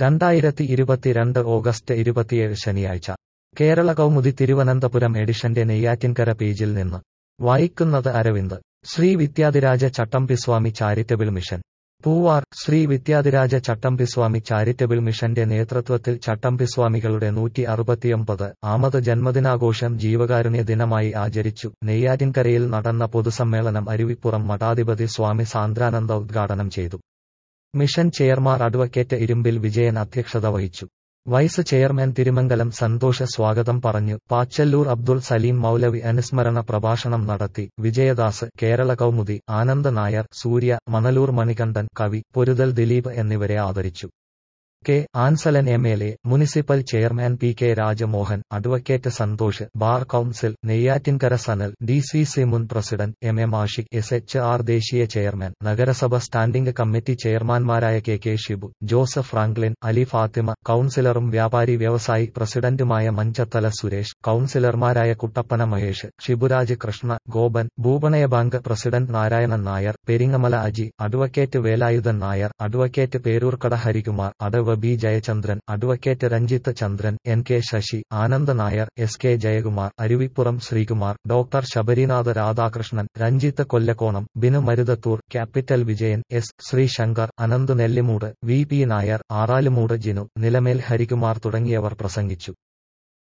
രണ്ടായിരത്തി ഇരുപത്തിരണ്ട് ഓഗസ്റ്റ് ഇരുപത്തിയേഴ് ശനിയാഴ്ച കേരള കൗമുദി തിരുവനന്തപുരം എഡിഷന്റെ നെയ്യാറ്റിൻകര പേജിൽ നിന്ന് വായിക്കുന്നത് Aravind Sree Vidyadhiraja Chattampiswami charitable mission Poovar Sree Vidyadhiraja Chattampiswami charitable മിഷന്റെ നേതൃത്വത്തിൽ ചട്ടമ്പിസ്വാമികളുടെ നൂറ്റി അറുപത്തിയൊമ്പത് ആമത് ജന്മദിനാഘോഷം ജീവകാരുണ്യ ദിനമായി ആചരിച്ചു നെയ്യാറ്റിൻകരയിൽ നടന്ന പൊതുസമ്മേളനം അരുവിപ്പുറം മഠാധിപതി സ്വാമി സാന്ദ്രാനന്ദ ഉദ്ഘാടനം ചെയ്തു mission chairman advocate Irumbil Vijayan അധ്യക്ഷത വഹിച്ചു വൈസ് ചെയർമാൻ തിരുമംഗലം സന്തോഷ സ്വാഗതം പറഞ്ഞു പാച്ചല്ലൂർ അബ്ദുൾ സലീം മൗലവി അനുസ്മരണ പ്രഭാഷണം നടത്തി വിജയദാസ് കേരള കൗമുദി ആനന്ദ നായർ സൂര്യ മണലൂർ മണികണ്ഠൻ കവി പൊരുതൽ ദിലീപ് എന്നിവരെ ആദരിച്ചു K Ansalan M L A municipal chairman P K Rajamohan advocate Santhosh bar council Neyyattinkara Sanal D C C മുൻ president M M Ashiq S H R ദേശീയ ചെയർമാൻ നഗരസഭ സ്റ്റാൻഡിംഗ് കമ്മിറ്റി ചെയർമാൻമാരായ K K Shibu Joseph Franklin Ali Fathima കൌൺസിലറും വ്യാപാരി വ്യവസായി പ്രസിഡന്റുമായ മഞ്ചത്തല സുരേഷ് കൌൺസിലർമാരായ കുട്ടപ്പന മഹേഷ് ഷിബുരാജ് കൃഷ്ണ ഗോപൻ ഭൂപണയ bank president Narayanan Nair Peringamala Aji advocate Velayudhan Nair advocate Peroorkada Harikumar അടവ് B Jayachandran advocate Ranjith Chandran N K Sasi Ananda Nair S K Jayakumar Aruvippuram Sreekumar doctor Sabarinath Radhakrishnan Ranjith Kollakonam Binu Maruthathoor capital Vijayan S Sreesankar Ananth Nellimoodu V P Nair Aralumoodu Jinu Nilamel Harikumar തുടങ്ങിയവർ പ്രസംഗിച്ചു